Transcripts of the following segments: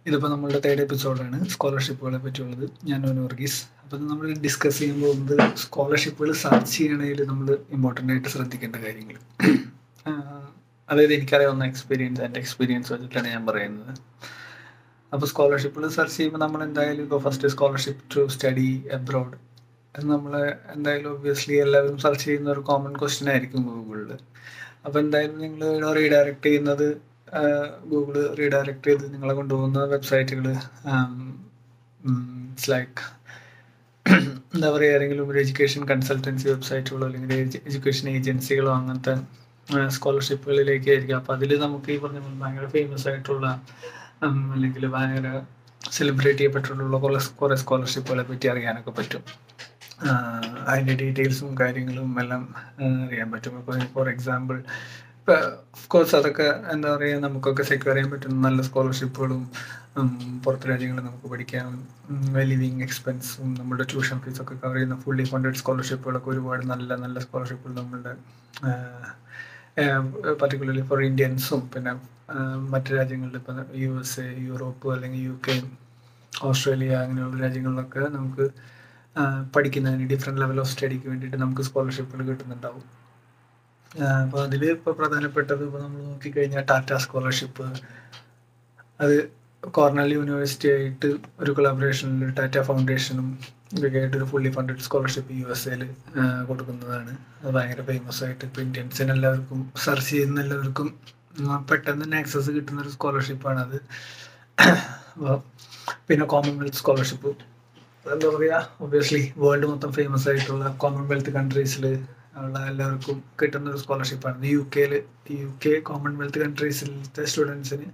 ഇതിപ്പോൾ നമ്മളുടെ തേർഡ് എപ്പിസോഡാണ് സ്കോളർഷിപ്പുകളെ പറ്റിയുള്ളത് ഞാൻ നോൻ വർഗീസ് അപ്പോൾ നമ്മൾ ഡിസ്കസ് ചെയ്യാൻ പോകുന്നത് സ്കോളർഷിപ്പുകൾ സെർച്ച് ചെയ്യണതിൽ നമ്മൾ ഇമ്പോർട്ടൻ്റ് ആയിട്ട് ശ്രദ്ധിക്കേണ്ട കാര്യങ്ങൾ അതായത് എനിക്കറിയാവുന്ന എക്സ്പീരിയൻസ് എൻ്റെ എക്സ്പീരിയൻസ് വെച്ചിട്ടാണ് ഞാൻ പറയുന്നത് അപ്പോൾ സ്കോളർഷിപ്പുകൾ സെർച്ച് ചെയ്യുമ്പോൾ നമ്മൾ എന്തായാലും ഇപ്പോൾ first scholarship to study abroad അത് നമ്മൾ എന്തായാലും ഒബ്വിയസ്ലി എല്ലാവരും സെർച്ച് ചെയ്യുന്ന ഒരു കോമൺ ക്വസ്റ്റ്യൻ ആയിരിക്കും ഗൂഗിളിൽ അപ്പോൾ എന്തായാലും നിങ്ങൾ റീഡയറക്റ്റ് ചെയ്യുന്നത് ഗൂഗിൾ റീഡയറക്റ്റ് ചെയ്ത് നിങ്ങളെ കൊണ്ടുപോകുന്ന വെബ്സൈറ്റുകൾ ഇറ്റ്സ് ലൈക്ക് എന്താ പറയുക ഏതെങ്കിലും ഒരു എഡ്യൂക്കേഷൻ കൺസൾട്ടൻസി വെബ്സൈറ്റുകളോ അല്ലെങ്കിൽ എഡ്യൂക്കേഷൻ ഏജൻസികളോ അങ്ങനത്തെ സ്കോളർഷിപ്പുകളിലേക്ക് ആയിരിക്കും അപ്പോൾ അതിൽ നമുക്ക് ഈ പറഞ്ഞ പോലെ ഭയങ്കര ഫേമസ് ആയിട്ടുള്ള അല്ലെങ്കിൽ ഭയങ്കര സെലിബ്രേറ്റ് ചെയ്യപ്പെട്ടിട്ടുള്ള കുറേ കുറേ സ്കോളർഷിപ്പുകളെ പറ്റി അറിയാനൊക്കെ പറ്റും അതിൻ്റെ ഡീറ്റെയിൽസും കാര്യങ്ങളും എല്ലാം അറിയാൻ പറ്റും ഇപ്പോൾ ഫോർ എക്സാമ്പിൾ ഇപ്പോൾ കോഴ്സ് അതൊക്കെ എന്താ പറയുക നമുക്കൊക്കെ സെക്യൂർ ചെയ്യാൻ പറ്റുന്ന നല്ല സ്കോളർഷിപ്പുകളും പുറത്ത് രാജ്യങ്ങളിൽ നമുക്ക് പഠിക്കാൻ ലിവിങ് എക്സ്പെൻസും നമ്മുടെ ട്യൂഷൻ ഫീസൊക്കെ കവർ ചെയ്യുന്ന ഫുള്ളി ഫണ്ടഡ് സ്കോളർഷിപ്പുകളൊക്കെ ഒരുപാട് നല്ല നല്ല സ്കോളർഷിപ്പുകൾ നമ്മളുടെ പർട്ടിക്കുലർലി ഫോർ ഇന്ത്യൻസും പിന്നെ മറ്റു രാജ്യങ്ങളിൽ ഇപ്പോൾ യു എസ് എ യൂറോപ്പ് അല്ലെങ്കിൽ യു കെ ഓസ്ട്രേലിയ അങ്ങനെയുള്ള രാജ്യങ്ങളിലൊക്കെ നമുക്ക് പഠിക്കുന്നതിന് ഡിഫറെൻറ്റ് ലെവൽ ഓഫ് സ്റ്റഡിക്ക് വേണ്ടിയിട്ട് നമുക്ക് സ്കോളർഷിപ്പുകൾ കിട്ടുന്നുണ്ടാവും അപ്പോൾ അതിൽ ഇപ്പോൾ പ്രധാനപ്പെട്ടത് ഇപ്പോൾ നമ്മൾ നോക്കിക്കഴിഞ്ഞാൽ ടാറ്റ സ്കോളർഷിപ്പ് അത് കോർണൽ യൂണിവേഴ്സിറ്റി ആയിട്ട് ഒരു കൊളാബറേഷനിൽ ടാറ്റ ഫൗണ്ടേഷനും ഇതൊക്കെ ആയിട്ട് ഒരു fully funded scholarship U S എയിൽ കൊടുക്കുന്നതാണ് അത് ഭയങ്കര ഫേമസ് ആയിട്ട് ഇപ്പോൾ ഇന്ത്യൻസിന് എല്ലാവർക്കും സെർച്ച് ചെയ്യുന്ന എല്ലാവർക്കും പെട്ടെന്ന് തന്നെ ആക്സസ് കിട്ടുന്ന ഒരു സ്കോളർഷിപ്പാണ് അത് അപ്പോൾ പിന്നെ കോമൺവെൽത്ത് സ്കോളർഷിപ്പ് എന്താ പറയുക ഒബ്വിയസ്ലി വേൾഡ് മൊത്തം ഫേമസ് ആയിട്ടുള്ള കോമൺവെൽത്ത് കൺട്രീസിൽ ഉള്ള എല്ലാവർക്കും കിട്ടുന്ന ഒരു സ്കോളർഷിപ്പാണ് യു കെയിൽ യു കെ കോമൺവെൽത്ത് കൺട്രീസിലത്തെ സ്റ്റുഡൻസിന്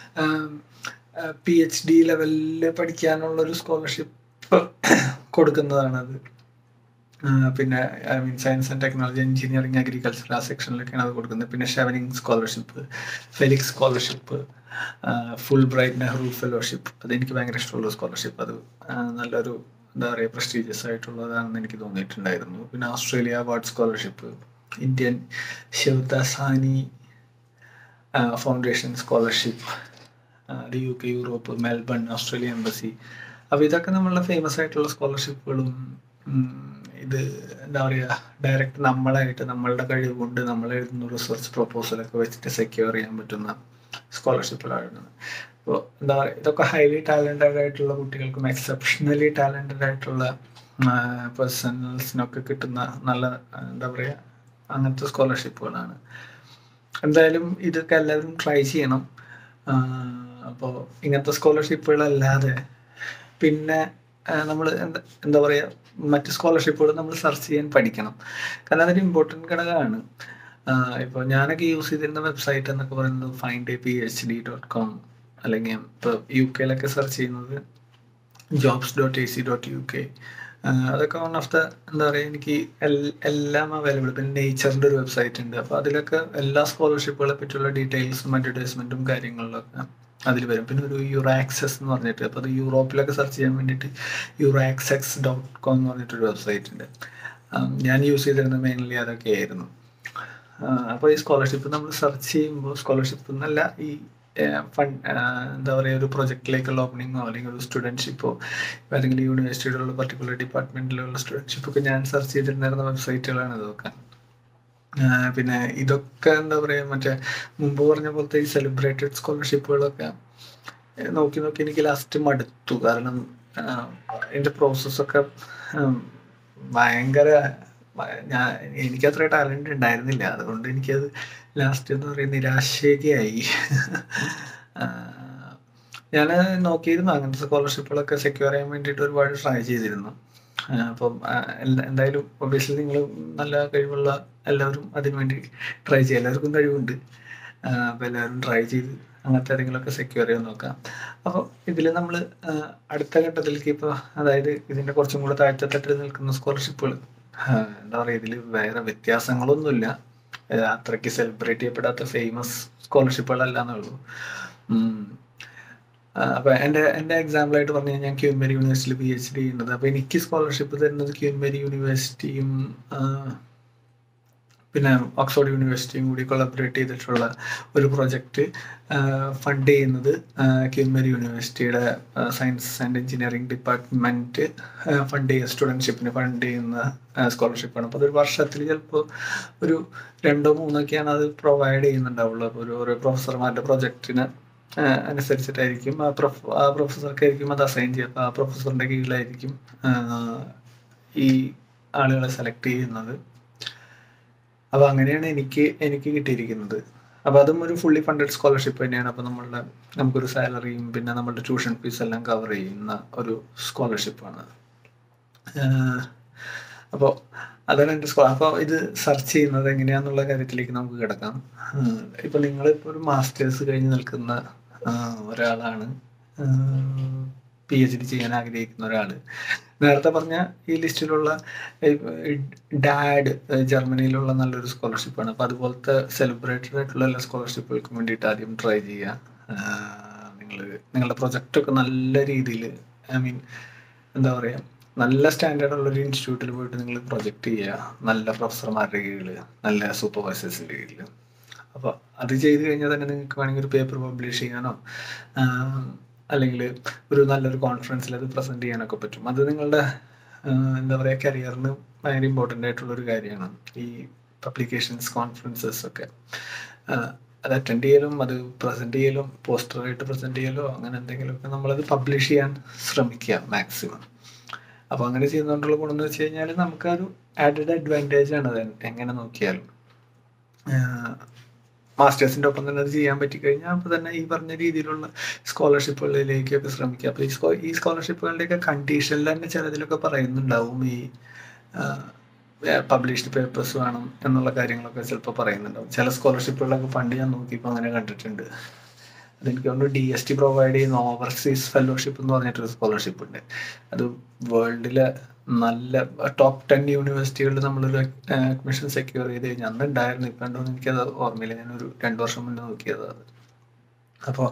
പി എച്ച് ഡി ലെവലിൽ പഠിക്കാനുള്ള ഒരു സ്കോളർഷിപ്പ് കൊടുക്കുന്നതാണത് പിന്നെ I mean science and technology engineering agriculture ആ സെക്ഷനിലൊക്കെയാണ് അത് കൊടുക്കുന്നത് പിന്നെ Chevening scholarship Felix scholarship Fulbright Nehru fellowship അത് എനിക്ക് ഭയങ്കര ഇഷ്ടമുള്ള സ്കോളർഷിപ്പ് അത് നല്ലൊരു എന്താ പറയുക പ്രസ്റ്റീജിയസ് ആയിട്ടുള്ളതാണെന്ന് എനിക്ക് തോന്നിയിട്ടുണ്ടായിരുന്നു പിന്നെ Australia award scholarship Indian Shivdasani foundation scholarship അത് U K Europe Melbourne Australia embassy അപ്പോൾ ഇതൊക്കെ നമ്മളുടെ ഫേമസ് ആയിട്ടുള്ള സ്കോളർഷിപ്പുകളും ഇത് എന്താ പറയുക ഡയറക്റ്റ് നമ്മളായിട്ട് നമ്മളുടെ കഴിവ് കൊണ്ട് നമ്മൾ എഴുതുന്ന റിസർച്ച് പ്രൊപ്പോസലൊക്കെ വെച്ചിട്ട് സെക്യൂർ ചെയ്യാൻ പറ്റുന്ന സ്കോളർഷിപ്പുകളാണ് അപ്പോൾ എന്താ പറയുക ഇതൊക്കെ ഹൈലി ടാലൻറ്റഡ് ആയിട്ടുള്ള കുട്ടികൾക്കും എക്സെപ്ഷണലി ടാലൻറ്റഡ് ആയിട്ടുള്ള പേഴ്സണൽസിനൊക്കെ കിട്ടുന്ന നല്ല എന്താ പറയുക അങ്ങനത്തെ സ്കോളർഷിപ്പുകളാണ് എന്തായാലും ഇതൊക്കെ എല്ലാവരും ട്രൈ ചെയ്യണം അപ്പോൾ ഇങ്ങനത്തെ സ്കോളർഷിപ്പുകളല്ലാതെ പിന്നെ നമ്മൾ എന്താ എന്താ പറയുക മറ്റ് സ്കോളർഷിപ്പുകൾ നമ്മൾ സെർച്ച് ചെയ്യാൻ പഠിക്കണം കാരണം അതൊരു ഇമ്പോർട്ടൻറ്റ് ഘടകമാണ് ഇപ്പോൾ ഞാനൊക്കെ യൂസ് ചെയ്തിരുന്ന വെബ്സൈറ്റ് എന്നൊക്കെ പറയുന്നത് find P H D dot com അല്ലെങ്കിൽ ഇപ്പോൾ യു കെയിലൊക്കെ സെർച്ച് ചെയ്യുന്നത് jobs dot A C dot U K അതൊക്കെ വൺ ഓഫ് ദ എന്താ പറയുക എനിക്ക് എല്ലാം അവൈലബിൾ പിന്നെ നേച്ചറിൻ്റെ ഒരു വെബ്സൈറ്റ് ഉണ്ട് അപ്പോൾ അതിലൊക്കെ എല്ലാ സ്കോളർഷിപ്പുകളെ പറ്റിയുള്ള ഡീറ്റെയിൽസും അഡ്വർടൈസ്മെൻറ്റും കാര്യങ്ങളിലൊക്കെ അതിൽ വരും പിന്നെ ഒരു യുറാക്സസ് എന്ന് പറഞ്ഞിട്ട് അപ്പോൾ അത് യൂറോപ്പിലൊക്കെ സെർച്ച് ചെയ്യാൻ വേണ്ടിയിട്ട് യുറാക്സെക്സ് ഡോട്ട് കോം എന്ന് പറഞ്ഞിട്ടൊരു വെബ്സൈറ്റ് ഉണ്ട് ഞാൻ യൂസ് ചെയ്തിരുന്നത് മെയിൻലി അതൊക്കെ ആയിരുന്നു അപ്പോൾ ഈ സ്കോളർഷിപ്പ് നമ്മൾ സെർച്ച് ചെയ്യുമ്പോൾ സ്കോളർഷിപ്പ് എന്നല്ല ഈ ഫണ്ട് എന്താ പറയുക ഒരു പ്രൊജക്റ്റിലേക്കുള്ള ഓപ്പണിങ്ങോ അല്ലെങ്കിൽ ഒരു സ്റ്റുഡൻഷിപ്പോ ഏതെങ്കിലും യൂണിവേഴ്സിറ്റിയിലുള്ള പർട്ടിക്കുലർ ഡിപ്പാർട്ട്മെൻറ്റിലുള്ള സ്റ്റുഡൻഷിപ്പൊക്കെ ഞാൻ സെർച്ച് ചെയ്തിരുന്നിരുന്ന വെബ്സൈറ്റുകളാണ് ഇതൊക്കെ പിന്നെ ഇതൊക്കെ എന്താ പറയുക മറ്റേ മുമ്പ് പറഞ്ഞ പോലത്തെ ഈ സെലിബ്രേറ്റഡ് സ്കോളർഷിപ്പുകളൊക്കെ നോക്കി നോക്കി എനിക്ക് ലാസ്റ്റ് മടുത്തു കാരണം അതിൻ്റെ പ്രോസസ്സൊക്കെ ഭയങ്കര ഞാൻ എനിക്കത്ര ടാലൻറ്റ് ഉണ്ടായിരുന്നില്ല അതുകൊണ്ട് എനിക്കത് ലാസ്റ്റ് എന്ന് പറയുന്നത് നിരാശയൊക്കെയായി ഞാൻ നോക്കിയിരുന്നു അങ്ങനത്തെ സ്കോളർഷിപ്പുകളൊക്കെ സെക്യൂർ ചെയ്യാൻ വേണ്ടിയിട്ട് ഒരുപാട് ട്രൈ ചെയ്തിരുന്നു അപ്പം എന്തായാലും ഒബിയസ്ലി നിങ്ങൾ നല്ല കഴിവുള്ള എല്ലാവരും അതിനു വേണ്ടി ട്രൈ ചെയ്യുക എല്ലാവർക്കും കഴിവുണ്ട് അപ്പോൾ എല്ലാവരും ട്രൈ ചെയ്ത് അങ്ങനത്തെ ഏതെങ്കിലുമൊക്കെ സെക്യൂർ ചെയ്യാൻ നോക്കാം അപ്പോൾ ഇതിൽ നമ്മൾ അടുത്ത ഘട്ടത്തിലേക്ക് ഇപ്പോൾ അതായത് ഇതിൻ്റെ കുറച്ചും കൂടെ താഴ്ത്തത്തട്ടിൽ നിൽക്കുന്ന സ്കോളർഷിപ്പുകൾ എന്താ പറയുക ഇതിൽ വേറെ വ്യത്യാസങ്ങളൊന്നുമില്ല അത്രയ്ക്ക് സെലിബ്രേറ്റ് ചെയ്യപ്പെടാത്ത ഫേമസ് സ്കോളർഷിപ്പുകളല്ല എന്നുള്ളൂ അപ്പോൾ എൻ്റെ എൻ്റെ എക്സാമ്പിളായിട്ട് പറഞ്ഞു കഴിഞ്ഞാൽ ക്യൂൻമേരി യൂണിവേഴ്സിറ്റിയിൽ പി എച്ച് ഡി ചെയ്യുന്നത് അപ്പോൾ എനിക്ക് സ്കോളർഷിപ്പ് തരുന്നത് ക്യൂൻമേരി യൂണിവേഴ്സിറ്റിയും പിന്നെ ഓക്സ്ഫോർഡ് യൂണിവേഴ്സിറ്റിയും കൂടി കൊളാബറേറ്റ് ചെയ്തിട്ടുള്ള ഒരു പ്രൊജക്റ്റ് ഫണ്ട് ചെയ്യുന്നത് ക്യൂമരി യൂണിവേഴ്സിറ്റിയുടെ science and engineering department fund ചെയ്യുന്ന സ്റ്റുഡൻഷിപ്പിന് ഫണ്ട് ചെയ്യുന്ന സ്കോളർഷിപ്പാണ് അപ്പോൾ അതൊരു വർഷത്തിൽ ചിലപ്പോൾ ഒരു രണ്ടോ മൂന്നൊക്കെയാണ് അത് പ്രൊവൈഡ് ചെയ്യുന്നുണ്ടാവുള്ളൂ അപ്പോൾ ഒരു ഓരോ പ്രൊഫസർമാരുടെ പ്രൊജക്റ്റിന് അനുസരിച്ചിട്ടായിരിക്കും ആ പ്രൊഫ ആ പ്രൊഫസർക്കായിരിക്കും അത് അസൈൻ ചെയ്യുക അപ്പോൾ ആ പ്രൊഫസറിൻ്റെ കീഴിലായിരിക്കും ഈ ആളുകളെ സെലക്ട് ചെയ്യുന്നത് അപ്പോൾ അങ്ങനെയാണ് എനിക്ക് എനിക്ക് കിട്ടിയിരിക്കുന്നത് അപ്പോൾ അതും ഒരു ഫുള്ളി ഫണ്ടഡ് സ്കോളർഷിപ്പ് തന്നെയാണ് അപ്പോൾ നമ്മളുടെ നമുക്കൊരു സാലറിയും പിന്നെ നമ്മളുടെ ട്യൂഷൻ ഫീസ് എല്ലാം കവർ ചെയ്യുന്ന ഒരു സ്കോളർഷിപ്പാണ് അപ്പോൾ അതാണ് എൻ്റെ സ്കോ അപ്പോൾ ഇത് സെർച്ച് ചെയ്യുന്നത് എങ്ങനെയാണെന്നുള്ള കാര്യത്തിലേക്ക് നമുക്ക് കിടക്കാം ഇപ്പോൾ നിങ്ങളിപ്പോൾ ഒരു മാസ്റ്റേഴ്സ് കഴിഞ്ഞ് നിൽക്കുന്ന ഒരാളാണ് പി എച്ച് ഡി ചെയ്യാൻ ആഗ്രഹിക്കുന്ന ഒരാൾ നേരത്തെ പറഞ്ഞ ഈ ലിസ്റ്റിലുള്ള ഡാഡ് ജർമ്മനിയിലുള്ള നല്ലൊരു സ്കോളർഷിപ്പാണ് അപ്പോൾ അതുപോലത്തെ സെലിബ്രേറ്റഡ് ആയിട്ടുള്ള എല്ലാ സ്കോളർഷിപ്പുകൾക്കും വേണ്ടിയിട്ട് ആദ്യം ട്രൈ ചെയ്യുക നിങ്ങൾ നിങ്ങളുടെ പ്രൊജക്റ്റൊക്കെ നല്ല രീതിയിൽ ഐ മീൻ എന്താ പറയുക നല്ല സ്റ്റാൻഡേർഡ് ഉള്ള ഒരു ഇൻസ്റ്റിറ്റ്യൂട്ടിൽ പോയിട്ട് നിങ്ങൾ പ്രൊജക്റ്റ് ചെയ്യുക നല്ല പ്രൊഫസർമാരുടെ കീഴിൽ നല്ല സൂപ്പർവൈസേഴ്സിൻ്റെ കീഴിൽ അപ്പോൾ അത് ചെയ്ത് കഴിഞ്ഞാൽ തന്നെ നിങ്ങൾക്ക് വേണമെങ്കിൽ ഒരു പേപ്പർ പബ്ലിഷ് ചെയ്യാനോ അല്ലെങ്കിൽ ഒരു നല്ലൊരു കോൺഫറൻസിൽ അത് പ്രസൻറ്റ് ചെയ്യാനൊക്കെ പറ്റും അത് നിങ്ങളുടെ എന്താ പറയുക കരിയറിന് ഭയങ്കര ഇമ്പോർട്ടൻ്റ് ആയിട്ടുള്ളൊരു കാര്യമാണ് ഈ പബ്ലിക്കേഷൻസ് കോൺഫറൻസസ് ഒക്കെ അത് അറ്റൻഡ് ചെയ്യലും അത് പ്രസൻറ്റ് ചെയ്യലും പോസ്റ്ററായിട്ട് പ്രസൻറ്റ് ചെയ്യലോ അങ്ങനെ എന്തെങ്കിലുമൊക്കെ നമ്മളത് പബ്ലിഷ് ചെയ്യാൻ ശ്രമിക്കുക മാക്സിമം അപ്പോൾ അങ്ങനെ ചെയ്യുന്നതുകൊണ്ടുള്ള ഗുണം എന്ന് വെച്ച് കഴിഞ്ഞാൽ നമുക്കൊരു ആഡഡ് അഡ്വാൻറ്റേജ് ആണ് അത് എങ്ങനെ നോക്കിയാലും മാസ്റ്റേഴ്സിൻ്റെ ഒപ്പം തന്നെ അത് ചെയ്യാൻ പറ്റിക്കഴിഞ്ഞാൽ അപ്പോൾ തന്നെ ഈ പറഞ്ഞ രീതിയിലുള്ള സ്കോളർഷിപ്പുകളിലേക്കൊക്കെ ശ്രമിക്കുക അപ്പോൾ ഈ സ്കോ ഈ സ്കോളർഷിപ്പുകളുടെയൊക്കെ കണ്ടീഷനിൽ തന്നെ ചിലതിലൊക്കെ പറയുന്നുണ്ടാവും ഈ പബ്ലിഷ്ഡ് പേപ്പേഴ്സ് വേണം എന്നുള്ള കാര്യങ്ങളൊക്കെ ചിലപ്പോൾ പറയുന്നുണ്ടാവും ചില സ്കോളർഷിപ്പുകളൊക്കെ പണ്ട് ഞാൻ നോക്കിയപ്പോൾ അങ്ങനെ കണ്ടിട്ടുണ്ട് അതെനിക്ക് തോന്നുന്നു ഡി എസ് ടി പ്രൊവൈഡ് ചെയ്യുന്ന ഓവർസീസ് ഫെലോഷിപ്പ് എന്ന് പറഞ്ഞിട്ടൊരു സ്കോളർഷിപ്പ് ഉണ്ട് അത് വേൾഡിലെ നല്ല ടോപ്പ് ടെൻ യൂണിവേഴ്സിറ്റികളിൽ നമ്മളൊരു അഡ്മിഷൻ സെക്യൂർ ചെയ്ത് കഴിഞ്ഞാൽ അന്ന് ഉണ്ടായിരുന്നു ഇപ്പം ഉണ്ടോ എനിക്കത് ഓർമ്മയില്ല ഞാനൊരു രണ്ട് വർഷം മുന്നേ നോക്കിയത് അത് അപ്പോൾ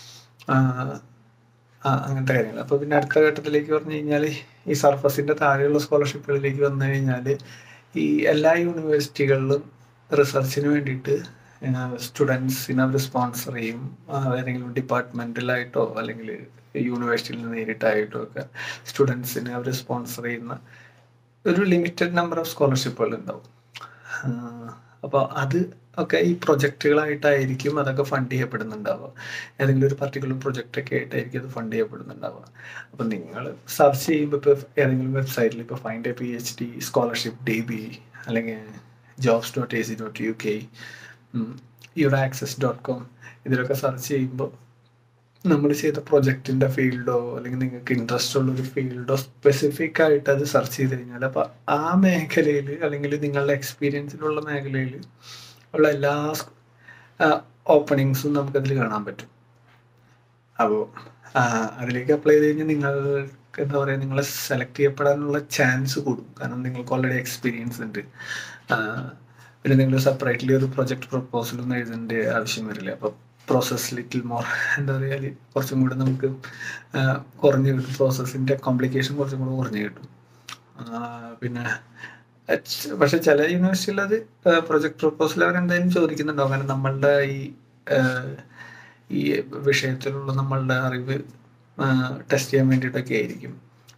അങ്ങനത്തെ കാര്യങ്ങൾ അപ്പോൾ പിന്നെ അടുത്ത ഘട്ടത്തിലേക്ക് പറഞ്ഞു കഴിഞ്ഞാൽ ഈ സർഫസിൻ്റെ താഴെയുള്ള സ്കോളർഷിപ്പുകളിലേക്ക് വന്നു കഴിഞ്ഞാൽ ഈ എല്ലാ യൂണിവേഴ്സിറ്റികളിലും റിസർച്ചിന് വേണ്ടിയിട്ട് സ്റ്റുഡൻസിനെ അവർ സ്പോൺസർ ചെയ്യും ഏതെങ്കിലും ഡിപ്പാർട്ട്മെൻറ്റലായിട്ടോ അല്ലെങ്കിൽ യൂണിവേഴ്സിറ്റിയിൽ നിന്ന് നേരിട്ടായിട്ടോ ഒക്കെ സ്റ്റുഡൻസിനെ അവർ സ്പോൺസർ ചെയ്യുന്ന ഒരു ലിമിറ്റഡ് നമ്പർ ഓഫ് സ്കോളർഷിപ്പുകൾ ഉണ്ടാവും അപ്പോൾ അത് ഒക്കെ ഈ പ്രൊജക്റ്റുകളായിട്ടായിരിക്കും അതൊക്കെ ഫണ്ട് ചെയ്യപ്പെടുന്നുണ്ടാവുക ഏതെങ്കിലും ഒരു പർട്ടിക്കുലർ പ്രൊജക്റ്റ് ഒക്കെ ആയിട്ടായിരിക്കും അത് ഫണ്ട് ചെയ്യപ്പെടുന്നുണ്ടാവുക അപ്പം നിങ്ങൾ സെർച്ച് ചെയ്യുമ്പോൾ ഇപ്പോൾ ഏതെങ്കിലും വെബ്സൈറ്റിൽ ഇപ്പോൾ find a P H D scholarship D B അല്ലെങ്കിൽ jobs dot A C dot U K Euraxess dot com ഇതിലൊക്കെ സെർച്ച് ചെയ്യുമ്പോൾ നമ്മൾ ചെയ്ത പ്രൊജക്റ്റിൻ്റെ ഫീൽഡോ അല്ലെങ്കിൽ നിങ്ങൾക്ക് ഇൻട്രസ്റ്റ് ഉള്ള ഒരു ഫീൽഡോ സ്പെസിഫിക് ആയിട്ട് അത് സെർച്ച് ചെയ്ത് കഴിഞ്ഞാൽ അപ്പോൾ ആ മേഖലയിൽ അല്ലെങ്കിൽ നിങ്ങളുടെ എക്സ്പീരിയൻസിലുള്ള മേഖലയിൽ ഉള്ള എല്ലാ ഓപ്പണിങ്സും നമുക്കതിൽ കാണാൻ പറ്റും അപ്പോൾ അതിലേക്ക് അപ്ലൈ ചെയ്ത് കഴിഞ്ഞാൽ നിങ്ങൾക്ക് എന്താ പറയുക നിങ്ങളെ സെലക്ട് ചെയ്യപ്പെടാനുള്ള ചാൻസ് കൂടും കാരണം നിങ്ങൾക്ക് ഓൾറെഡി എക്സ്പീരിയൻസ് ഉണ്ട് പിന്നെ നിങ്ങൾ സെപ്പറേറ്റ്ലി ഒരു പ്രൊജക്ട് പ്രപ്പോസലൊന്നും എഴുതേണ്ട ആവശ്യം വരില്ല അപ്പോൾ പ്രോസസ് ലിറ്റിൽ മോർ എന്താ പറയുക കുറച്ചും കൂടെ നമുക്ക് കുറഞ്ഞു കിട്ടും പ്രോസസ്സിൻ്റെ കോംപ്ലിക്കേഷൻ കുറച്ചും കൂടെ കുറഞ്ഞു കിട്ടും പിന്നെ പക്ഷെ ചില യൂണിവേഴ്സിറ്റിയിൽ അത് പ്രൊജക്ട് പ്രപ്പോസൽ അവർ എന്തായാലും ചോദിക്കുന്നുണ്ടാവും കാരണം നമ്മളുടെ ഈ ഈ വിഷയത്തിലുള്ള നമ്മളുടെ അറിവ് ടെസ്റ്റ് ചെയ്യാൻ വേണ്ടിയിട്ടൊക്കെ ആയിരിക്കും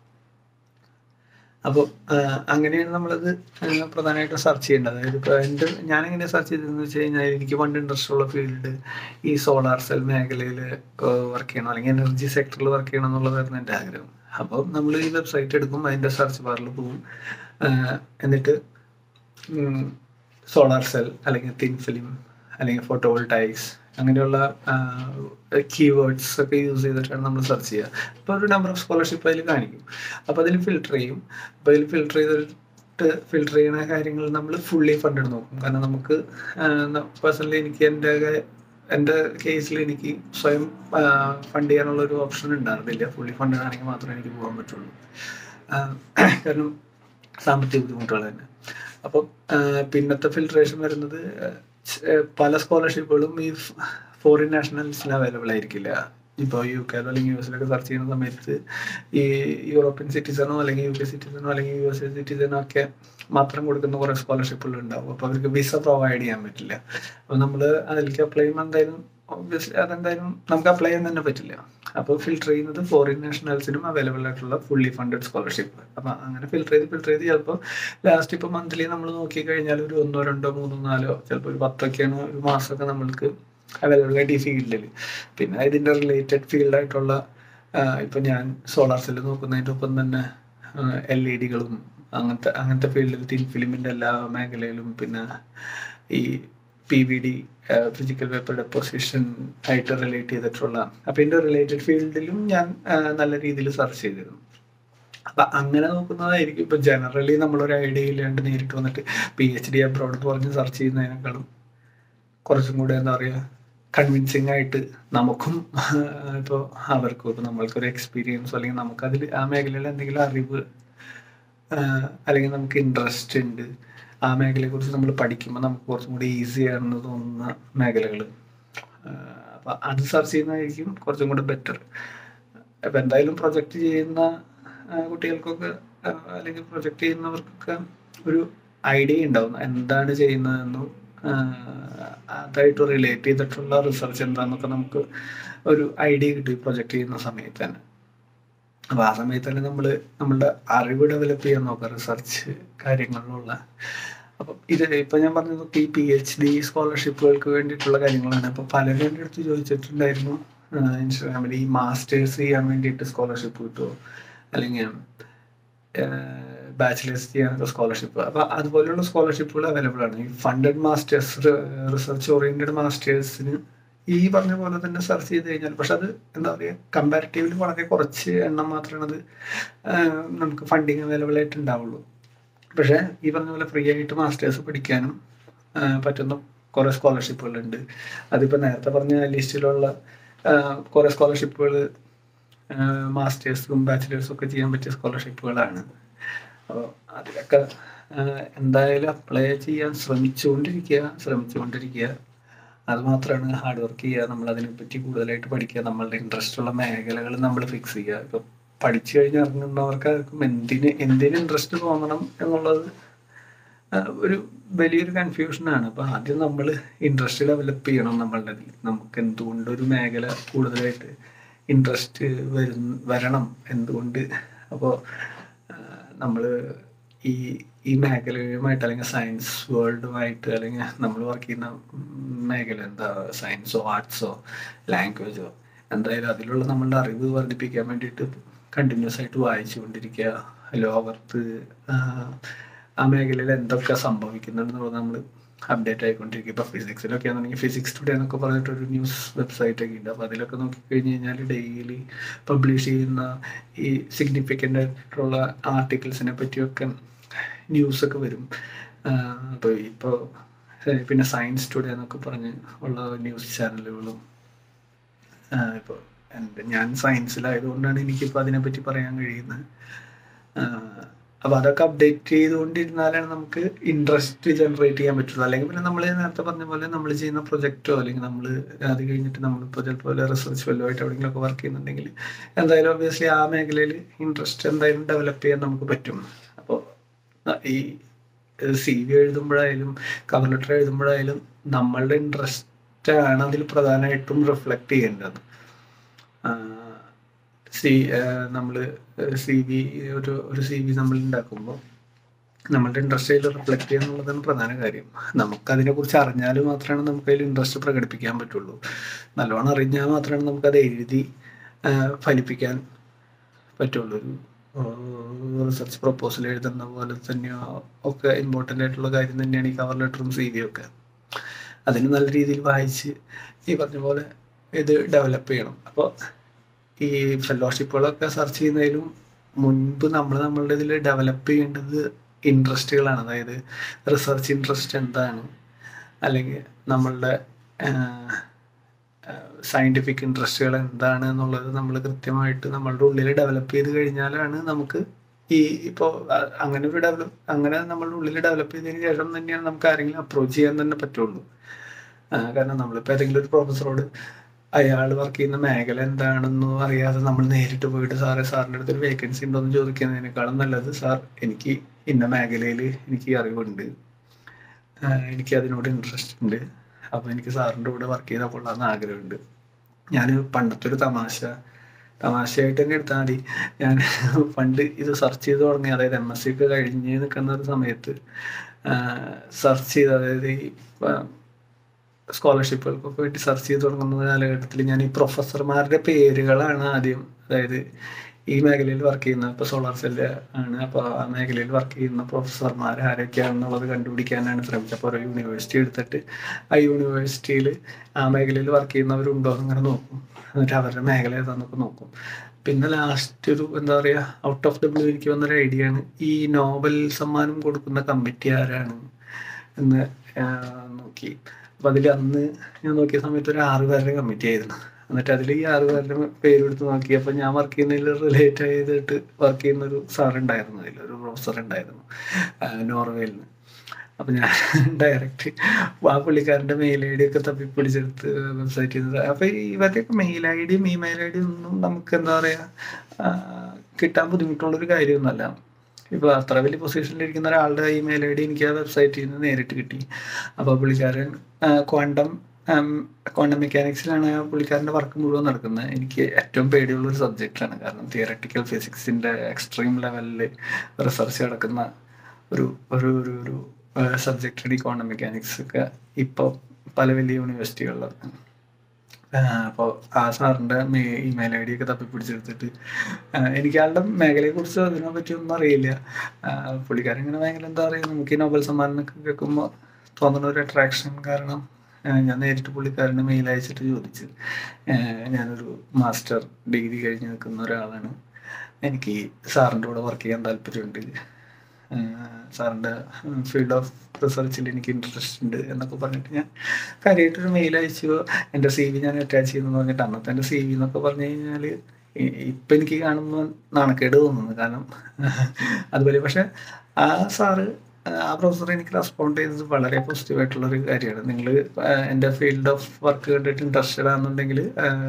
അപ്പോൾ അങ്ങനെയാണ് നമ്മളത് പ്രധാനമായിട്ടും സെർച്ച് ചെയ്യേണ്ടത് അതായത് ഇപ്പോൾ എൻ്റെ ഞാനെങ്ങനെ സെർച്ച് ചെയ്തതെന്ന് വെച്ച് കഴിഞ്ഞാൽ എനിക്ക് പണ്ട് ഇൻട്രസ്റ്റ് ഉള്ള ഫീൽഡ് ഈ സോളാർ സെൽ മേഖലയിൽ വർക്ക് ചെയ്യണം അല്ലെങ്കിൽ എനർജി സെക്ടറിൽ വർക്ക് ചെയ്യണം എന്നുള്ളതായിരുന്നു എൻ്റെ ആഗ്രഹം അപ്പോൾ നമ്മൾ ഈ വെബ്സൈറ്റ് എടുക്കും അതിൻ്റെ സെർച്ച് ബാറിൽ പോകും എന്നിട്ട് സോളാർ സെൽ അല്ലെങ്കിൽ തിൻ ഫിലിം അല്ലെങ്കിൽ ഫോട്ടോവോൾട്ടൈക്സ് അങ്ങനെയുള്ള കീവേഡ്സ് ഒക്കെ യൂസ് ചെയ്തിട്ടാണ് നമ്മൾ സെർച്ച് ചെയ്യുക അപ്പോൾ ഒരു നമ്പർ ഓഫ് സ്കോളർഷിപ്പ് അതിൽ കാണിക്കും അപ്പോൾ അതിൽ ഫിൽട്ടർ ചെയ്യും അപ്പോൾ അതിൽ ഫിൽട്ടർ ചെയ്തിട്ട് ഫിൽട്ടർ ചെയ്യുന്ന കാര്യങ്ങൾ നമ്മൾ ഫുള്ളി ഫണ്ടഡ് നോക്കും കാരണം നമുക്ക് പേഴ്സണലി എനിക്ക് എൻ്റെ എൻ്റെ കേസിൽ എനിക്ക് സ്വയം ഫണ്ട് ചെയ്യാനുള്ള ഒരു ഓപ്ഷൻ ഉണ്ടായിരുന്നില്ല ഫുള്ളി ഫണ്ടഡ് ആണെങ്കിൽ മാത്രമേ എനിക്ക് പോകാൻ പറ്റുള്ളൂ കാരണം സാമ്പത്തിക ബുദ്ധിമുട്ടുകൾ തന്നെ അപ്പം പിന്നത്തെ ഫിൽട്രേഷൻ വരുന്നത് പല സ്കോളർഷിപ്പുകളും ഈ ഫോറിൻ നാഷണൽസിന് അവൈലബിൾ ആയിരിക്കില്ല ഇപ്പോൾ യു കെയിലോ അല്ലെങ്കിൽ യു എസിലൊക്കെ സെർച്ച് ചെയ്യുന്ന സമയത്ത് ഈ യൂറോപ്യൻ സിറ്റിസണോ അല്ലെങ്കിൽ യു കെ സിറ്റിസണോ അല്ലെങ്കിൽ യു എസ് എ സിറ്റിസണോ ഒക്കെ മാത്രം കൊടുക്കുന്ന കുറേ സ്കോളർഷിപ്പുകൾ ഉണ്ടാവും അപ്പോൾ അവർക്ക് വിസ പ്രൊവൈഡ് ചെയ്യാൻ പറ്റില്ല അപ്പോൾ നമ്മൾ അതിലേക്ക് അപ്ലൈ ചെയ്യുമ്പോൾ എന്തായാലും ഒബ്വിയസ്ലി അതെന്തായാലും നമുക്ക് അപ്ലൈ ചെയ്യാൻ തന്നെ പറ്റില്ല അപ്പോൾ ഫിൽട്ടർ ചെയ്യുന്നത് ഫോറിൻ നാഷണൽസിനും അവൈലബിൾ ആയിട്ടുള്ള ഫുള്ളി ഫണ്ടഡ് സ്കോളർഷിപ്പ് അപ്പോൾ അങ്ങനെ ഫിൽട്ടർ ചെയ്ത് ഫിൽട്ടർ ചെയ്ത് ചിലപ്പോൾ ലാസ്റ്റ് ഇപ്പോൾ മന്ത്ലി നമ്മൾ നോക്കി കഴിഞ്ഞാൽ ഒരു ഒന്നോ രണ്ടോ മൂന്നോ നാലോ ചിലപ്പോൾ ഒരു പത്തൊക്കെയാണ് ഒരു മാസമൊക്കെ നമ്മൾക്ക് അവൈലബിൾ ആയിട്ട് ഈ ഫീൽഡിൽ പിന്നെ ഇതിൻ്റെ റിലേറ്റഡ് ഫീൽഡായിട്ടുള്ള ഇപ്പം ഞാൻ സോളാർ സെല്ല് നോക്കുന്നതിൻ്റെ ഒപ്പം തന്നെ എൽ ഇ ഡികളും അങ്ങനത്തെ അങ്ങനത്തെ ഫീൽഡിൽ തിൻ ഫിലിമിൻ്റെ എല്ലാ മേഖലയിലും പിന്നെ ഈ P V D physical vapour deposition ആയിട്ട് റിലേറ്റ് ചെയ്തിട്ടുള്ള അപ്പം ഇതിൻ്റെ റിലേറ്റഡ് ഫീൽഡിലും ഞാൻ നല്ല രീതിയിൽ സെർച്ച് ചെയ്തിരുന്നു അപ്പം അങ്ങനെ നോക്കുന്നതായിരിക്കും ഇപ്പം ജനറലി നമ്മളൊരു ഐഡിയ ഇല്ലാണ്ട് നേരിട്ട് വന്നിട്ട് പി എച്ച് ഡി അബ്രോഡ് എന്ന് പറഞ്ഞ് സെർച്ച് ചെയ്യുന്നതിനേക്കാളും കുറച്ചും കൂടെ എന്താ പറയുക കൺവിൻസിങ് ആയിട്ട് നമുക്കും ഇപ്പോൾ അവർക്കും ഇപ്പോൾ നമ്മൾക്കൊരു എക്സ്പീരിയൻസ് അല്ലെങ്കിൽ നമുക്കതിൽ ആ മേഖലയിൽ എന്തെങ്കിലും അറിവ് അല്ലെങ്കിൽ നമുക്ക് ഇൻട്രസ്റ്റ് ഉണ്ട് ആ മേഖലയെക്കുറിച്ച് നമ്മൾ പഠിക്കുമ്പോൾ നമുക്ക് കുറച്ചും കൂടി ഈസി ആണെന്ന് തോന്നുന്ന മേഖലകൾ അപ്പം അത് സെർച്ച് ചെയ്യുന്നതായിരിക്കും കുറച്ചും കൂടി ബെറ്റർ അപ്പം എന്തായാലും പ്രൊജക്റ്റ് ചെയ്യുന്ന കുട്ടികൾക്കൊക്കെ അല്ലെങ്കിൽ പ്രൊജക്റ്റ് ചെയ്യുന്നവർക്കൊക്കെ ഒരു ഐഡിയ ഉണ്ടാവും എന്താണ് ചെയ്യുന്നതെന്നും അതായിട്ട് റിലേറ്റ് ചെയ്തിട്ടുള്ള റിസർച്ച് എന്താണെന്നൊക്കെ നമുക്ക് ഒരു ഐഡിയ കിട്ടും ഈ പ്രൊജക്റ്റ് ചെയ്യുന്ന സമയത്ത് തന്നെ അപ്പോൾ ആ സമയത്ത് തന്നെ നമ്മൾ നമ്മളുടെ അറിവ് ഡെവലപ്പ് ചെയ്യാൻ നോക്കാം റിസർച്ച് കാര്യങ്ങളിലുള്ള അപ്പം ഇത് ഇപ്പം ഞാൻ പറഞ്ഞത് ഈ പി എച്ച് ഡി സ്കോളർഷിപ്പുകൾക്ക് വേണ്ടിയിട്ടുള്ള കാര്യങ്ങളാണ് അപ്പം പലരും എൻ്റെ അടുത്ത് ചോദിച്ചിട്ടുണ്ടായിരുന്നു ഇൻസ്റ്റാഗ്രാമിൽ ഈ മാസ്റ്റേഴ്സ് ചെയ്യാൻ വേണ്ടിയിട്ട് സ്കോളർഷിപ്പ് കിട്ടുമോ അല്ലെങ്കിൽ ബാച്ചിലേഴ്സ് ചെയ്യാനൊക്കെ സ്കോളർഷിപ്പ് അപ്പോൾ അതുപോലെയുള്ള സ്കോളർഷിപ്പുകൾ അവൈലബിൾ ആണ് ഈ ഫണ്ടഡ് മാസ്റ്റേഴ്സ് റിസർച്ച് ഓറിയൻറ്റഡ് മാസ്റ്റേഴ്സിന് ഈ പറഞ്ഞ പോലെ തന്നെ സെർച്ച് ചെയ്ത് കഴിഞ്ഞാൽ പക്ഷെ അത് എന്താ പറയുക കമ്പാരിറ്റീവ്ലി വളരെ കുറച്ച് എണ്ണം മാത്രമേ അത് നമുക്ക് ഫണ്ടിങ് അവൈലബിൾ ആയിട്ട് ഉണ്ടാവുള്ളൂ പക്ഷേ ഈ പറഞ്ഞ പോലെ ഫ്രീ ആയിട്ട് മാസ്റ്റേഴ്സ് പഠിക്കാനും പറ്റുന്ന കുറേ സ്കോളർഷിപ്പുകളുണ്ട് അതിപ്പോൾ നേരത്തെ പറഞ്ഞ ലിസ്റ്റിലുള്ള കുറേ സ്കോളർഷിപ്പുകൾ മാസ്റ്റേഴ്സും ബാച്ചിലേഴ്സും ഒക്കെ ചെയ്യാൻ പറ്റിയ സ്കോളർഷിപ്പുകളാണ് അപ്പോൾ അതിലൊക്കെ എന്തായാലും അപ്ലൈ ചെയ്യാൻ ശ്രമിച്ചുകൊണ്ടിരിക്കുക ശ്രമിച്ചുകൊണ്ടിരിക്കുക അത് മാത്രമാണ് ഹാർഡ് വർക്ക് ചെയ്യുക നമ്മൾ അതിനെപ്പറ്റി കൂടുതലായിട്ട് പഠിക്കുക നമ്മളുടെ ഇൻട്രസ്റ്റ് ഉള്ള മേഖലകൾ നമ്മൾ ഫിക്സ് ചെയ്യുക ഇപ്പം പഠിച്ചു കഴിഞ്ഞ് ഇറങ്ങുന്നവർക്കാർക്കും എന്തിന് എന്തിന് ഇൻട്രസ്റ്റ് തോന്നണം എന്നുള്ളത് ഒരു വലിയൊരു കൺഫ്യൂഷനാണ് അപ്പോൾ ആദ്യം നമ്മൾ ഇൻട്രസ്റ്റ് ഡെവലപ്പ് ചെയ്യണം നമ്മളുടെ നമുക്ക് എന്തുകൊണ്ട് ഒരു മേഖല കൂടുതലായിട്ട് ഇൻട്രസ്റ്റ് വരും വരണം എന്തുകൊണ്ട് അപ്പോൾ നമ്മൾ ഈ ഈ മേഖലയുമായിട്ട് അല്ലെങ്കിൽ സയൻസ് വേൾഡുമായിട്ട് അല്ലെങ്കിൽ നമ്മൾ വർക്ക് ചെയ്യുന്ന മേഖല എന്താ സയൻസോ ആർട്സോ ലാംഗ്വേജോ എന്തായാലും അതിലുള്ള നമ്മളുടെ അറിവ് വർദ്ധിപ്പിക്കാൻ വേണ്ടിയിട്ട് കണ്ടിന്യൂസ് ആയിട്ട് വായിച്ചുകൊണ്ടിരിക്കുക ലോകത്ത് ആ മേഖലയിൽ എന്തൊക്കെ സംഭവിക്കുന്നുണ്ടെന്നുള്ളത് നമ്മൾ അപ്ഡേറ്റ് ആയിക്കൊണ്ടിരിക്കും ഇപ്പോൾ ഫിസിക്സിലൊക്കെ ആണെന്നുണ്ടെങ്കിൽ ഫിസിക്സ് ടുഡേ എന്നൊക്കെ പറഞ്ഞിട്ടൊരു ന്യൂസ് വെബ്സൈറ്റ് ഒക്കെ ഉണ്ട് അപ്പോൾ അതിലൊക്കെ നോക്കിക്കഴിഞ്ഞ് കഴിഞ്ഞാൽ ഡെയിലി പബ്ലിഷ് ചെയ്യുന്ന ഈ സിഗ്നിഫിക്കൻ്റ് ആയിട്ടുള്ള ആർട്ടിക്കിൾസിനെ പറ്റിയൊക്കെ ന്യൂസൊക്കെ വരും അപ്പോൾ ഇപ്പോൾ പിന്നെ സയൻസ് ടുഡേ എന്നൊക്കെ പറഞ്ഞ് ഉള്ള ന്യൂസ് ചാനലുകളും ഇപ്പോൾ എൻ്റെ ഞാൻ സയൻസിലായതുകൊണ്ടാണ് എനിക്കിപ്പോൾ അതിനെപ്പറ്റി പറയാൻ കഴിയുന്നത് അപ്പോൾ അതൊക്കെ അപ്ഡേറ്റ് ചെയ്തുകൊണ്ടിരുന്നാലാണ് നമുക്ക് ഇൻട്രസ്റ്റ് ജനറേറ്റ് ചെയ്യാൻ പറ്റുള്ളൂ അല്ലെങ്കിൽ പിന്നെ നമ്മൾ നേരത്തെ പറഞ്ഞ പോലെ നമ്മൾ ചെയ്യുന്ന പ്രൊജക്റ്റോ അല്ലെങ്കിൽ നമ്മൾ അത് കഴിഞ്ഞിട്ട് നമ്മളിപ്പോൾ ചിലപ്പോൾ റിസർച്ച് വല്ലതുമായിട്ട് എവിടെയെങ്കിലുമൊക്കെ വർക്ക് ചെയ്യുന്നുണ്ടെങ്കിൽ എന്തായാലും ഒബ്വിയസ്ലി ആ മേഖലയിൽ ഇൻട്രസ്റ്റ് എന്തായാലും ഡെവലപ്പ് ചെയ്യാൻ നമുക്ക് പറ്റും അപ്പോൾ ഈ സി വി എഴുതുമ്പോഴായാലും കവർ ലെറ്റർ എഴുതുമ്പോഴായാലും നമ്മളുടെ ഇൻട്രസ്റ്റ് ആണ് അതിൽ പ്രധാനമായിട്ടും റിഫ്ലക്റ്റ് ചെയ്യേണ്ടത് സി നമ്മൾ സി വി ഒരു ഒരു സി വി നമ്മൾ ഉണ്ടാക്കുമ്പോൾ നമ്മളുടെ ഇൻട്രസ്റ്റിൽ റിഫ്ലക്ട് ചെയ്യുക എന്നുള്ളതാണ് പ്രധാന കാര്യം നമുക്കതിനെക്കുറിച്ച് അറിഞ്ഞാൽ മാത്രമാണ് നമുക്ക് അതിൽ ഇൻട്രസ്റ്റ് പ്രകടിപ്പിക്കാൻ പറ്റുള്ളൂ നല്ലോണം അറിഞ്ഞാൽ മാത്രമാണ് നമുക്കത് എഴുതി ഫലിപ്പിക്കാൻ പറ്റുള്ളൂ ഒരു റിസർച്ച് പ്രപ്പോസൽ എഴുതുന്ന പോലെ തന്നെയോ ഒക്കെ ഇമ്പോർട്ടൻ്റ് ആയിട്ടുള്ള കാര്യം തന്നെയാണ് ഈ കവർ ലെറ്ററും സി വിയും ഒക്കെ അതിന് നല്ല രീതിയിൽ വായിച്ച് ഈ പറഞ്ഞ പോലെ ഇത് ഡെവലപ്പ് ചെയ്യണം അപ്പോൾ ഈ ഫെലോഷിപ്പുകളൊക്കെ സെർച്ച് ചെയ്യുന്നതിലും മുൻപ് നമ്മൾ നമ്മളുടെ ഇതിൽ ഡെവലപ്പ് ചെയ്യേണ്ടത് ഇൻട്രസ്റ്റുകളാണ് അതായത് റിസർച്ച് ഇൻട്രസ്റ്റ് എന്താണ് അല്ലെങ്കിൽ നമ്മളുടെ സയൻറ്റിഫിക് ഇൻട്രസ്റ്റുകൾ എന്താണ് എന്നുള്ളത് നമ്മൾ കൃത്യമായിട്ട് നമ്മളുടെ ഉള്ളിൽ ഡെവലപ്പ് ചെയ്ത് കഴിഞ്ഞാലാണ് നമുക്ക് ഈ ഇപ്പോൾ അങ്ങനെ ഒരു ഡെവലപ്പ് അങ്ങനെ നമ്മളുടെ ഉള്ളിൽ ഡെവലപ്പ് ചെയ്തതിന് ശേഷം തന്നെയാണ് നമുക്ക് ആരെങ്കിലും അപ്രോച്ച് ചെയ്യാൻ തന്നെ പറ്റുള്ളൂ കാരണം നമ്മളിപ്പോൾ ഏതെങ്കിലും ഒരു പ്രൊഫസറോട് അയാൾ വർക്ക് ചെയ്യുന്ന മേഖല എന്താണെന്നും അറിയാതെ നമ്മൾ നേരിട്ട് പോയിട്ട് സാറേ സാറിൻ്റെ അടുത്ത് ഒരു വേക്കൻസി ഉണ്ടോ എന്ന് ചോദിക്കുന്നതിനേക്കാളും നല്ലത് സാർ എനിക്ക് ഇന്ന മേഖലയിൽ എനിക്ക് അറിവുണ്ട് ആഹ് എനിക്ക് അതിനോട് ഇൻട്രസ്റ്റ് ഉണ്ട് അപ്പോൾ എനിക്ക് സാറിൻ്റെ കൂടെ വർക്ക് ചെയ്താൽ കൊള്ളാമെന്ന് ആഗ്രഹമുണ്ട് ഞാൻ പണ്ടത്തെ ഒരു തമാശ തമാശയായിട്ട് തന്നെ എടുത്താൽ മതി ഞാൻ പണ്ട് ഇത് സെർച്ച് ചെയ്ത് തുടങ്ങി അതായത് എം എസ് സി ഒക്കെ കഴിഞ്ഞ് നിൽക്കുന്ന ഒരു സമയത്ത് സെർച്ച് ചെയ്ത് അതായത് ഈ സ്കോളർഷിപ്പുകൾക്കൊക്കെ വേണ്ടി സെർച്ച് ചെയ്ത് തുടങ്ങുന്ന കാലഘട്ടത്തിൽ ഞാൻ ഈ പ്രൊഫസർമാരുടെ പേരുകളാണ് ആദ്യം അതായത് ഈ മേഖലയിൽ വർക്ക് ചെയ്യുന്ന ഇപ്പോൾ സോളാർ സെല്ല് ആണ് അപ്പോൾ ആ മേഖലയിൽ വർക്ക് ചെയ്യുന്ന പ്രൊഫസർമാർ ആരൊക്കെയാണെന്നുള്ളത് കണ്ടുപിടിക്കാനാണ് ശ്രമിച്ചത് അപ്പോൾ ഒരു യൂണിവേഴ്സിറ്റി എടുത്തിട്ട് ആ യൂണിവേഴ്സിറ്റിയിൽ ആ മേഖലയിൽ വർക്ക് ചെയ്യുന്നവരുണ്ടോ എന്നിങ്ങനെ നോക്കും എന്നിട്ട് അവരുടെ മേഖല ഏതാന്നൊക്കെ നോക്കും പിന്നെ ലാസ്റ്റ് ഒരു എന്താ പറയുക ഔട്ട് ഓഫ് ദ ബ്ലൂ എനിക്ക് വന്നൊരു ഐഡിയ ആണ് ഈ നോബൽ സമ്മാനം കൊടുക്കുന്ന കമ്മിറ്റി ആരാണ് എന്ന് നോക്കി അപ്പം അതിൽ അന്ന് ഞാൻ നോക്കിയ സമയത്ത് ഒരു ആറ് പേരുടെ കമ്മിറ്റി ആയിരുന്നു എന്നിട്ട് അതിൽ ഈ ആറ് പേരുടെ പേരെടുത്ത് നോക്കി അപ്പം ഞാൻ വർക്ക് ചെയ്യുന്നതിൽ റിലേറ്റ് ചെയ്തിട്ട് വർക്ക് ചെയ്യുന്ന ഒരു സാർ ഉണ്ടായിരുന്നു അതിൽ ഒരു പ്രൊഫസർ ഉണ്ടായിരുന്നു നോർവേയിൽ നിന്ന് അപ്പം ഞാൻ ഡയറക്റ്റ് ആ പുള്ളിക്കാരൻ്റെ മെയിൽ ഐ ഡി ഒക്കെ തപ്പി പിടിച്ചെടുത്ത് വെബ്സൈറ്റിൽ നിന്ന് അപ്പം ഇവരുടെയൊക്കെ മെയിൽ ഐ ഡിയും ഇമെയിൽ ഐ ഡിയും ഒന്നും നമുക്ക് എന്താ പറയുക കിട്ടാൻ ബുദ്ധിമുട്ടുള്ളൊരു കാര്യമൊന്നുമല്ല ഇപ്പോൾ അത്ര വലിയ പൊസിഷനിൽ ഇരിക്കുന്ന ഒരാളുടെ ഇമെയിൽ ഐ ഡി എനിക്ക് ആ വെബ്സൈറ്റിൽ നിന്ന് നേരിട്ട് കിട്ടി അപ്പോൾ പുള്ളിക്കാരൻ ക്വാണ്ടം ക്വാണ്ടം മെക്കാനിക്സിലാണ് ആ പുള്ളിക്കാരൻ്റെ വർക്ക് മുഴുവൻ നടക്കുന്നത് എനിക്ക് ഏറ്റവും പേടിയുള്ള ഒരു സബ്ജക്റ്റാണ് കാരണം തിയറട്ടിക്കൽ ഫിസിക്സിൻ്റെ എക്സ്ട്രീം ലെവലിൽ റിസർച്ച് നടക്കുന്ന ഒരു ഒരു ഒരു ഒരു സബ്ജക്റ്റാണ് ഈ ക്വാണ്ടം മെക്കാനിക്സ് ഒക്കെ ഇപ്പോൾ പല വലിയ യൂണിവേഴ്സിറ്റികളിലൊക്കെ അപ്പോൾ ആ സാറിൻ്റെ മേ ഇമെയിൽ ഐ ഡി ഒക്കെ തപ്പി പിടിച്ചെടുത്തിട്ട് എനിക്ക് ആളുടെ മേഖലയെക്കുറിച്ച് അതിനെ പറ്റി ഒന്നും അറിയില്ല പുള്ളിക്കാരൻ ഇങ്ങനെ ഭയങ്കര എന്താ പറയുക നമുക്ക് ഈ നോബൽ സമ്മാനമൊക്കെ കേൾക്കുമ്പോൾ തോന്നുന്ന ഒരു അട്രാക്ഷൻ കാരണം ഞാൻ നേരിട്ട് പുള്ളിക്കാരന് മെയിൽ അയച്ചിട്ട് ചോദിച്ചു ഞാനൊരു മാസ്റ്റർ ഡിഗ്രി കഴിഞ്ഞ് നിൽക്കുന്ന ഒരാളാണ് എനിക്ക് സാറിൻ്റെ കൂടെ വർക്ക് ചെയ്യാൻ താല്പര്യമുണ്ട് സാറിൻ്റെ ഫീൽഡ് ഓഫ് റിസർച്ചിൽ എനിക്ക് ഇൻട്രസ്റ്റ് ഉണ്ട് എന്നൊക്കെ പറഞ്ഞിട്ട് ഞാൻ കാര്യമായിട്ടൊരു മെയിൽ അയച്ചു എൻ്റെ സി വി ഞാൻ അറ്റാച്ച് ചെയ്യുന്നു പറഞ്ഞിട്ട് അന്നത്തെ എൻ്റെ സി വി എന്നൊക്കെ പറഞ്ഞു കഴിഞ്ഞാൽ ഇപ്പം എനിക്ക് കാണുമ്പോൾ നാണക്കേട് തോന്നുന്നു കാരണം അതുപോലെ പക്ഷെ ആ സാറ് ആ പ്രൊഫസർ എനിക്ക് റെസ്പോണ്ട് ചെയ്തത് വളരെ പോസിറ്റീവ് ആയിട്ടുള്ള ഒരു കാര്യമാണ് നിങ്ങൾ എൻ്റെ ഫീൽഡ് ഓഫ് വർക്ക് കണ്ടിട്ട് ഇൻട്രസ്റ്റഡ് ആണെന്നുണ്ടെങ്കിൽ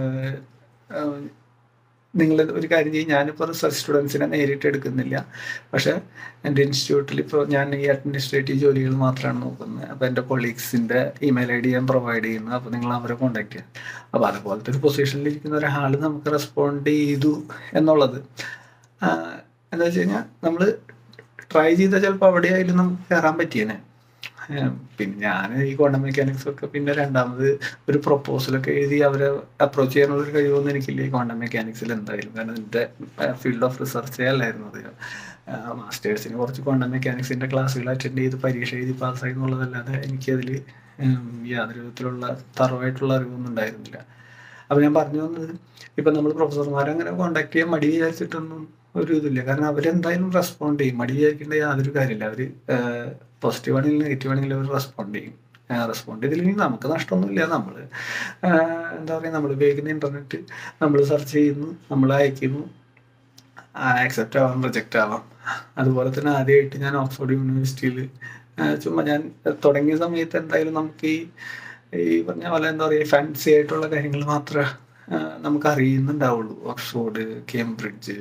നിങ്ങൾ ഒരു കാര്യം ചെയ്യും ഞാനിപ്പോൾ റിസർച്ച് സ്റ്റുഡൻസിനെ നേരിട്ട് എടുക്കുന്നില്ല പക്ഷേ എൻ്റെ ഇൻസ്റ്റിറ്റ്യൂട്ടിൽ ഇപ്പോൾ ഞാൻ ഈ അഡ്മിനിസ്ട്രേറ്റീവ് ജോലികൾ മാത്രമാണ് നോക്കുന്നത് അപ്പോൾ എൻ്റെ കൊളീഗ്സിൻ്റെ ഇമെയിൽ ഐ ഡി ഞാൻ പ്രൊവൈഡ് ചെയ്യുന്നു അപ്പോൾ നിങ്ങൾ അവരെ കോൺടാക്ട് ചെയ്യാം അപ്പോൾ അതുപോലത്തെ ഒരു പൊസിഷനിൽ ഇരിക്കുന്ന ഒരാൾ നമുക്ക് റെസ്പോണ്ട് ചെയ്തു എന്നുള്ളത് എന്താ വെച്ച് കഴിഞ്ഞാൽ നമ്മൾ ട്രൈ ചെയ്താൽ ചിലപ്പോൾ അവിടെ ആയാലും നമുക്ക് കയറാൻ പറ്റിയേനെ പിന്നെ ഞാൻ ഈ ക്വാണ്ടം മെക്കാനിക്സ് ഒക്കെ പിന്നെ രണ്ടാമത് ഒരു പ്രൊപ്പോസലൊക്കെ എഴുതി അവരെ അപ്രോച്ച് ചെയ്യാനുള്ള ഒരു കഴിവൊന്നും എനിക്കില്ല ഈ ക്വാണ്ടം മെക്കാനിക്സിൽ എന്തായാലും കാരണം എൻ്റെ ഫീൽഡ് ഓഫ് റിസർച്ചേ അല്ലായിരുന്നു അത് മാസ്റ്റേഴ്സിന് കുറച്ച് ക്വാണ്ടം മെക്കാനിക്സിൻ്റെ ക്ലാസ്സുകൾ അറ്റൻഡ് ചെയ്ത് പരീക്ഷ എഴുതി പാസ്സായി എന്നുള്ളതല്ലാതെ എനിക്കതിൽ യാതൊരു വിധത്തിലുള്ള തറവായിട്ടുള്ള അറിവൊന്നും ഉണ്ടായിരുന്നില്ല അപ്പോൾ ഞാൻ പറഞ്ഞു വന്നത് ഇപ്പം നമ്മൾ പ്രൊഫസർമാരെ അങ്ങനെ കോണ്ടാക്ട് ചെയ്യാൻ മടി വിചാരിച്ചിട്ടൊന്നും ഒരു ഇതില്ല കാരണം അവരെന്തായാലും റെസ്പോണ്ട് ചെയ്യും മടി വിചാരിക്കേണ്ട യാതൊരു കാര്യമില്ല അവർ പോസിറ്റീവ് ആണെങ്കിലും നെഗറ്റീവ് ആണെങ്കിലും അവർ റെസ്പോണ്ട് ചെയ്യും റെസ്പോണ്ട് ചെയ്തില്ലെങ്കിൽ നമുക്ക് നഷ്ടമൊന്നുമില്ല നമ്മൾ എന്താ പറയുക നമ്മൾ ഉപയോഗിക്കുന്ന ഇൻ്റർനെറ്റ് നമ്മൾ സെർച്ച് ചെയ്യുന്നു നമ്മൾ അയക്കുന്നു ആക്സെപ്റ്റ് ആവാം റിജക്റ്റ് ആവാം അതുപോലെ തന്നെ ആദ്യമായിട്ട് ഞാൻ ഓക്സ്ഫോർഡ് യൂണിവേഴ്സിറ്റിയിൽ ചുമ്മാ ഞാൻ തുടങ്ങിയ സമയത്ത് എന്തായാലും നമുക്ക് ഈ ഈ പറഞ്ഞ പോലെ എന്താ പറയുക ഫാൻസി ആയിട്ടുള്ള കാര്യങ്ങൾ മാത്രമേ നമുക്ക് അറിയുന്നുണ്ടാവുള്ളൂ ഓക്സ്ഫോർഡ് കേംബ്രിഡ്ജ്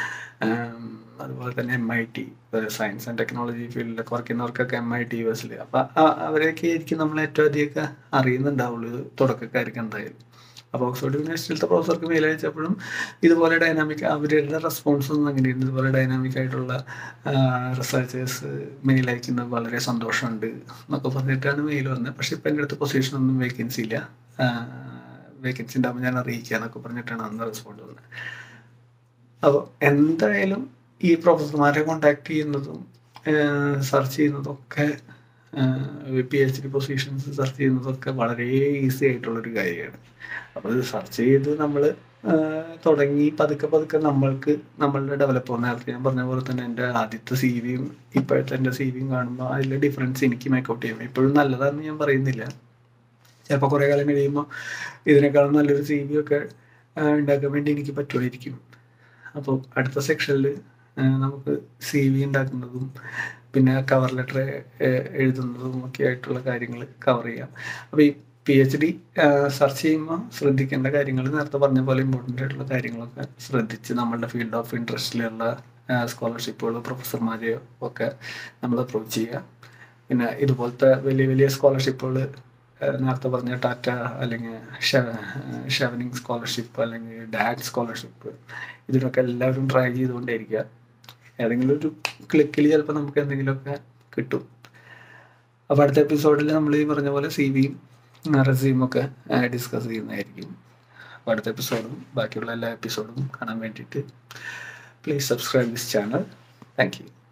അതുപോലെ തന്നെ M I T science and technology ഫീൽഡിലൊക്കെ വർക്ക് ചെയ്യുന്നവർക്കൊക്കെ എം ഐ ടി യു എസിൽ അപ്പം അവരെയൊക്കെ ആയിരിക്കും നമ്മൾ ഏറ്റവും അധികമൊക്കെ അറിയുന്നുണ്ടാവുള്ളൂ തുടക്കക്കാർക്ക് എന്തായാലും അപ്പോൾ ഓക്സ്ഫോർഡ് യൂണിവേഴ്സിറ്റിയിലത്തെ പ്രൊഫസർക്ക് മെയിൽ അയച്ചപ്പോഴും ഇതുപോലെ ഡൈനാമിക് അവരുടെ റെസ്പോൺസ് ഒന്നും അങ്ങനെയുണ്ട് ഇതുപോലെ ഡൈനാമിക് ആയിട്ടുള്ള റിസർച്ചേഴ്സ് മെയിൽ അയക്കുന്നത് വളരെ സന്തോഷമുണ്ട് എന്നൊക്കെ പറഞ്ഞിട്ടാണ് മെയിൽ വന്നത് പക്ഷേ ഇപ്പം എൻ്റെ അടുത്ത് പൊസിഷൻ ഒന്നും വേക്കൻസി ഇല്ല വേക്കൻസി ഉണ്ടാകുമ്പോൾ ഞാൻ അറിയിക്കാന്നൊക്കെ പറഞ്ഞിട്ടാണ് അന്ന് റെസ്പോണ്ട് വന്നത് അപ്പോൾ എന്തായാലും ഈ പ്രൊഫസർമാരെ കോണ്ടാക്ട് ചെയ്യുന്നതും സെർച്ച് ചെയ്യുന്നതൊക്കെ P H D positions search ചെയ്യുന്നതൊക്കെ വളരെ ഈസി ആയിട്ടുള്ളൊരു കാര്യമാണ് അപ്പോൾ ഇത് സെർച്ച് ചെയ്ത് നമ്മൾ തുടങ്ങി പതുക്കെ പതുക്കെ നമ്മൾക്ക് നമ്മളുടെ ഡെവലപ്പ് നേരത്തെ ഞാൻ പറഞ്ഞ പോലെ തന്നെ എൻ്റെ ആദ്യത്തെ സി വിയും ഇപ്പോഴത്തെ എൻ്റെ സി വിയും കാണുമ്പോൾ അതിലെ ഡിഫറൻസ് എനിക്ക് മേക്കൗട്ട് ചെയ്യാം ഇപ്പോഴും നല്ലതാണെന്ന് ഞാൻ പറയുന്നില്ല ചിലപ്പോൾ കുറേ കാലം കഴിയുമ്പോൾ ഇതിനേക്കാളും നല്ലൊരു സി വി ഒക്കെ ഉണ്ടാക്കാൻ വേണ്ടി എനിക്ക് പറ്റുമായിരിക്കും അപ്പോൾ അടുത്ത സെക്ഷനിൽ നമുക്ക് സി വി ഉണ്ടാക്കുന്നതും പിന്നെ കവർ ലെറ്റർ എഴുതുന്നതും ഒക്കെ ആയിട്ടുള്ള കാര്യങ്ങൾ കവർ ചെയ്യാം അപ്പോൾ ഈ പി എച്ച് ഡി സെർച്ച് ചെയ്യുമ്പോൾ ശ്രദ്ധിക്കേണ്ട കാര്യങ്ങൾ നേരത്തെ പറഞ്ഞ പോലെ ഇമ്പോർട്ടൻ്റ് ആയിട്ടുള്ള കാര്യങ്ങളൊക്കെ ശ്രദ്ധിച്ച് നമ്മളുടെ ഫീൽഡ് ഓഫ് ഇൻട്രസ്റ്റിലുള്ള സ്കോളർഷിപ്പുകൾ പ്രൊഫസർമാരെയോ ഒക്കെ നമ്മൾ അപ്രോച്ച് ചെയ്യുക പിന്നെ ഇതുപോലത്തെ വലിയ വലിയ സ്കോളർഷിപ്പുകൾ നേരത്തെ പറഞ്ഞ ടാറ്റ അല്ലെങ്കിൽ ഷെവനിങ് സ്കോളർഷിപ്പ് അല്ലെങ്കിൽ ഡാറ്റ് സ്കോളർഷിപ്പ് ഇതിനൊക്കെ എല്ലാവരും ട്രൈ ചെയ്തുകൊണ്ടേയിരിക്കുക ഏതെങ്കിലും ഒരു ക്ലിക്കിൽ ചിലപ്പോൾ നമുക്ക് എന്തെങ്കിലുമൊക്കെ കിട്ടും അപ്പോൾ അടുത്ത എപ്പിസോഡിൽ നമ്മൾ ഈ പറഞ്ഞ പോലെ സി വിയും റെസ്യൂമും ഒക്കെ ഡിസ്കസ് ചെയ്യുന്നതായിരിക്കും അപ്പോൾ അടുത്ത എപ്പിസോഡും ബാക്കിയുള്ള എല്ലാ എപ്പിസോഡും കാണാൻ വേണ്ടിയിട്ട് please subscribe this channel thank U